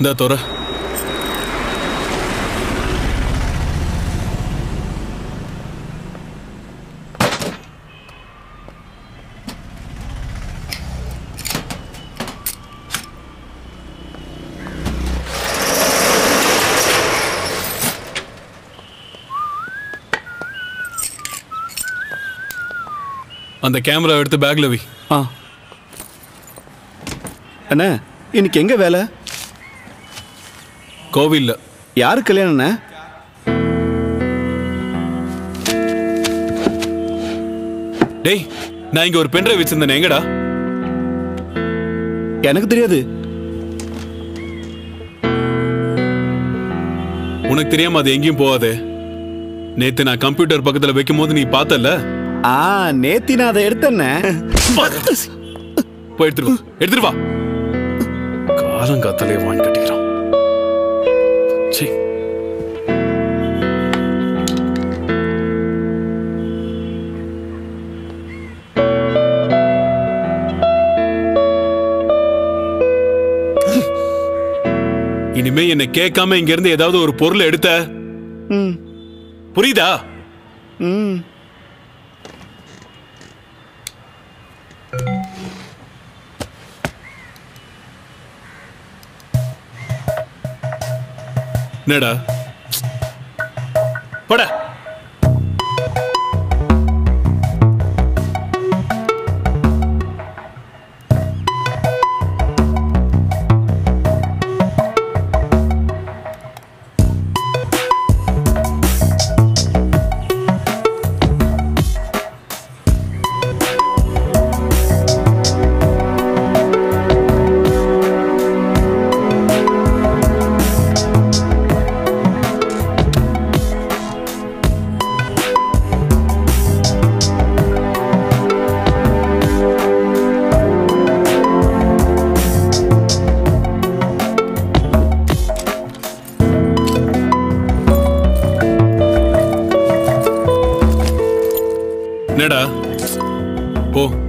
இந்த தோற அந்த கேமரா எடுத்து பேக்ல வை ஆ அண்ணா இன்னைக்கு எங்க வேலை கோவில்ல யாரு கல்யாணம் அண்ணா டேய் நான் இங்க ஒரு பென்ட்ரைவ் வச்சிருந்தேன் எங்கடா எனக்கு தெரியாது உனக்கு தெரியாம அது எங்கேயும் போகாதே நேத்து நான் கம்ப்யூட்டர் பக்கத்துல வைக்கும் போது நீ பார்த்தல ஆ நேத்தி நான் அதை எடுத்தேண்ணே போய் எடுத்துட்டு வா எடுத்துட்டு வா காலங்காத்தாலே வாங்கி கட்டிக்கிறான் சீ இனிமே என்னை கேட்காம இங்க இருந்து ஏதாவது ஒரு பொருளை எடுத்த ம் புரியுதா ம் என்னடா போடா என்னடா போ